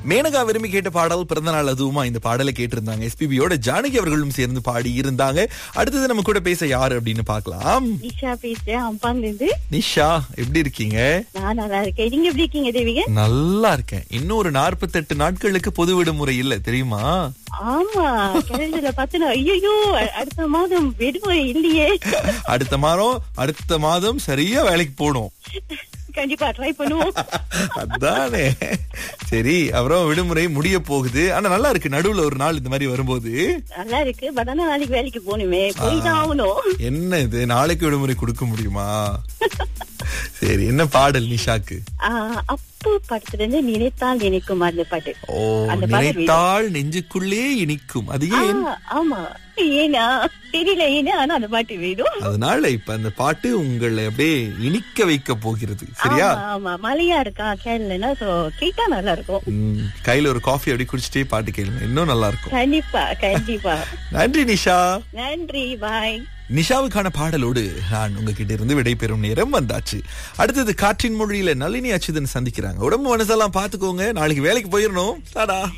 மேனகா விரும்பி கேட்ட பாடல் பிறந்த நாள் அதுவுமா இந்த பாடலை கேட்டிருந்தாங்க எஸ்பிபியோட ஜானகி அவர்களும் சேர்ந்து பாடி இருந்தாங்க அடுத்தது நம்ம கூட பேச யாரு அப்படின்னு பார்க்கலாம் நிஷா பேசுறேன் அம்பாங்க இருந்து நிஷா எப்படி இருக்கீங்க நான் நல்லா இருக்கேன் நீங்க எப்படி இருக்கீங்க தேவிக நல்லா இருக்கேன் இன்னும் ஒரு நாற்பத்தெட்டு நாட்களுக்கு பொது விடுமுறை இல்ல தெரியுமா ஆமா கேலண்டர்ல பார்த்தா ஐயோ அடுத்த மாதம் விடுமுறை இல்லையே அடுத்த மாதம் அடுத்த மாதம் சரியா வேலைக்கு போகணும் கண்டிப்பா ட்ரை பண்ணுவோம் அதானே சரி அப்புறம் விடுமுறை முடிய போகுது ஆனா நல்லா இருக்கு நடுவுல ஒரு நாள் இந்த மாதிரி வரும்போது நல்லா இருக்கு பட் ஆனா நாளைக்கு வேலைக்கு போகணுமே போய் தான் ஆகணும் என்ன இது நாளைக்கு விடுமுறை கொடுக்க முடியுமா சரி என்ன பாடல் நிஷாக்கு ஆஹ், அப்பு படத்துல இருந்து நினைத்தால் நினைக்கும் அந்த பாட்டு ஓ அந்த பாடல் நினைத்தால் நெஞ்சுக்குள்ளே இனிக்கும் அது ஏன் ஆஹ், ஆமா ஏனா தெரியல ஏனா ஆனா அந்த பாட்டு வேணும் அதனால இப்ப அந்த பாட்டு உங்களை அப்படியே இனிக்க வைக்க போகிறது சரியா ஆமா, ஆமா மழையா இருக்கா கேரளனா சோ கேட்டா நல்லா இருக்கும் ம், கையில ஒரு காஃபி அப்படி குடிச்சிட்டே பாட்டு கேளுங்க இன்னும் நல்லா இருக்கும் கண்டிப்பா கண்டிப்பா நன்றி நிஷா நன்றி பாய் நிஷாவுக்கான பாடலோடு நான் உங்ககிட்ட இருந்து விடைபெறும் நேரம் வந்தாச்சு அடுத்தது காற்றின் மொழியில நளினி அச்சுதன் சந்திக்கிறாங்க உடம்பு மனசெல்லாம் பாத்துக்கோங்க நாளைக்கு வேலைக்கு போயிடணும் டாடா